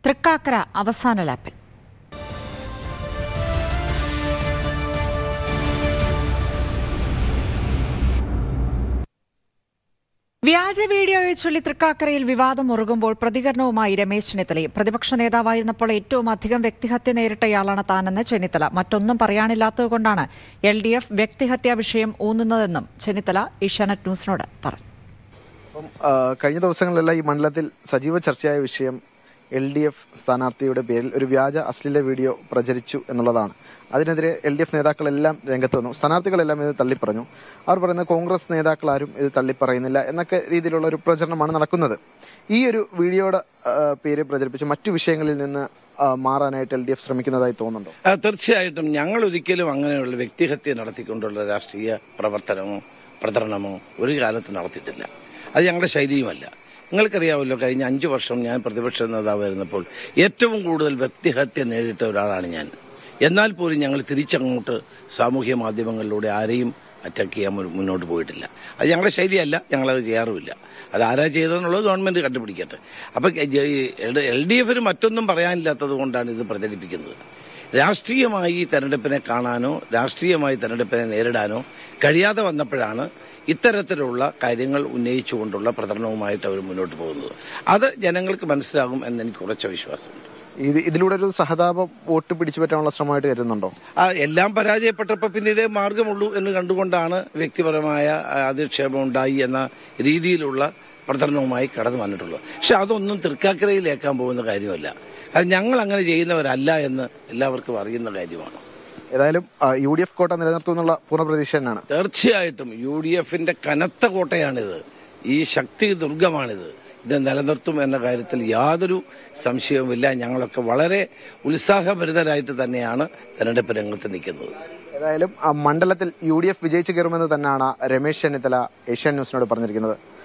തൃക്കാക്കര അവസാന ലാപ്പിൽ വ്യാജ വീഡിയോയെ ചൊല്ലി തൃക്കാക്കരയിൽ വിവാദം മുറുകുമ്പോൾ പ്രതികരണവുമായി രമേശ് ചെന്നിത്തലയും പ്രതിപക്ഷ നേതാവായിരുന്നപ്പോൾ ഏറ്റവും അധികം വ്യക്തിഹത്യ നേരിട്ടയാളാണ് താനെന്ന് ചെന്നിത്തല മറ്റൊന്നും പറയാനില്ലാത്തതുകൊണ്ടാണ് എൽ ഡി എഫ് വ്യക്തിഹത്യാ വിഷയം ഊന്നുന്നതെന്നും ചെന്നിത്തല ഏഷ്യാനെറ്റ് ന്യൂസിനോട് പറഞ്ഞു അപ്പം ആ, കഴിഞ്ഞ ദിവസങ്ങളിലെല്ലാം ഈ മണ്ഡലത്തിൽ സജീവ ചർച്ചയായ വിഷയം എൽ ഡി എഫ് സ്ഥാനാർത്ഥിയുടെ പേരിൽ ഒരു വ്യാജ അശ്ലീല വീഡിയോ പ്രചരിച്ചു എന്നുള്ളതാണ് അതിനെതിരെ എൽ ഡി എഫ് നേതാക്കളെല്ലാം രംഗത്ത് വന്നു സ്ഥാനാർത്ഥികളെല്ലാം ഇത് തള്ളിപ്പറഞ്ഞു അവർ പറയുന്നത് കോൺഗ്രസ് നേതാക്കളാരും ഇത് തള്ളിപ്പറയുന്നില്ല എന്നൊക്കെ രീതിയിലുള്ള ഒരു പ്രചരണമാണ് നടക്കുന്നത് ഈ ഒരു വീഡിയോയുടെ ആ, പേര് പ്രചരിപ്പിച്ച് മറ്റു വിഷയങ്ങളിൽ നിന്ന് ആ, മാറാനായിട്ട് എൽ ഡി എഫ് ശ്രമിക്കുന്നതായി തോന്നുന്നുണ്ടോ ആ, തീർച്ചയായിട്ടും ഞങ്ങൾ ഒരിക്കലും അങ്ങനെയുള്ള വ്യക്തിഹത്യ നടത്തിക്കൊണ്ടുള്ള രാഷ്ട്രീയ പ്രവർത്തനമോ പ്രചരണമോ ഒരു കാലത്ത് നടത്തിയിട്ടില്ല അത് ഞങ്ങളുടെ ശൈലിയുമല്ല നിങ്ങൾക്കറിയാമല്ലോ കഴിഞ്ഞ അഞ്ചു വർഷം ഞാൻ പ്രതിപക്ഷ നേതാവായിരുന്നപ്പോൾ ഏറ്റവും കൂടുതൽ വ്യക്തിഹത്യ നേരിട്ട ഒരാളാണ് ഞാൻ എന്നാൽ പോലും ഞങ്ങൾ തിരിച്ചങ്ങോട്ട് സാമൂഹ്യ മാധ്യമങ്ങളിലൂടെ ആരെയും അറ്റാക്ക് ചെയ്യാൻ മുൻ- മുന്നോട്ട് പോയിട്ടില്ല അത് ഞങ്ങളുടെ ശൈലിയല്ല ഞങ്ങളത് ചെയ്യാറുമില്ല അത് ആരാ ചെയ്തതെന്നുള്ളത് ഗവൺമെന്റ് കണ്ടുപിടിക്കട്ടെ അപ്പൊ എൽ ഡി എഫിന് മറ്റൊന്നും പറയാനില്ലാത്തത് കൊണ്ടാണ് ഇത് പ്രചരിപ്പിക്കുന്നത് രാഷ്ട്രീയമായി ഈ തെരഞ്ഞെടുപ്പിനെ കാണാനോ രാഷ്ട്രീയമായി തെരഞ്ഞെടുപ്പിനെ നേരിടാനോ കഴിയാതെ വന്നപ്പോഴാണ് ഇത്തരത്തിലുള്ള കാര്യങ്ങൾ ഉന്നയിച്ചുകൊണ്ടുള്ള പ്രചരണവുമായിട്ട് അവർ മുന്നോട്ട് പോകുന്നത് അത് ജനങ്ങൾക്ക് മനസ്സിലാകും എന്ന് എനിക്ക് ഉറച്ച വിശ്വാസമുണ്ട് ഇത് ഇതിലൂടെ ഒരു സഹതാപം വോട്ട് പിടിച്ചു പറ്റാനുള്ള ശ്രമമായിട്ട് കരുതുന്നുണ്ടോ ആ എല്ലാം പരാജയപ്പെട്ടപ്പോൾ പിന്നെ ഇതേ മാർഗമുള്ളൂ എന്ന് കണ്ടുകൊണ്ടാണ് വ്യക്തിപരമായ ആ, അധിക്ഷേപം ഉണ്ടായി എന്ന രീതിയിലുള്ള പ്രചരണവുമായി കടന്നു വന്നിട്ടുള്ളത് പക്ഷെ അതൊന്നും തൃക്കാക്കരയിലേക്കാൻ പോകുന്ന കാര്യമല്ല അത് ഞങ്ങൾ അങ്ങനെ ചെയ്യുന്നവരല്ല എന്ന് എല്ലാവർക്കും അറിയുന്ന കാര്യമാണ് ഏതായാലും യു ഡി എഫ് കോട്ട നിലനിർത്തുമെന്നുള്ള പൂർണ്ണ പ്രതീക്ഷ തന്നെയാണ് തീർച്ചയായിട്ടും യു ഡി എഫിന്റെ കനത്ത കോട്ടയാണിത് ഈ ശക്തി ദുർഗമാണിത് ഇത് നിലനിർത്തും എന്ന കാര്യത്തിൽ യാതൊരു സംശയവുമില്ല ഞങ്ങളൊക്കെ വളരെ ഉത്സാഹഭരിതരായിട്ട് തന്നെയാണ് തെരഞ്ഞെടുപ്പ് രംഗത്ത് നിൽക്കുന്നത് ഏതായാലും ആ മണ്ഡലത്തിൽ യു ഡി എഫ് വിജയിച്ചു കയറുമെന്ന് തന്നെയാണ് രമേശ് ചെന്നിത്തല ഏഷ്യൻ ന്യൂസിനോട് പറഞ്ഞിരിക്കുന്നത്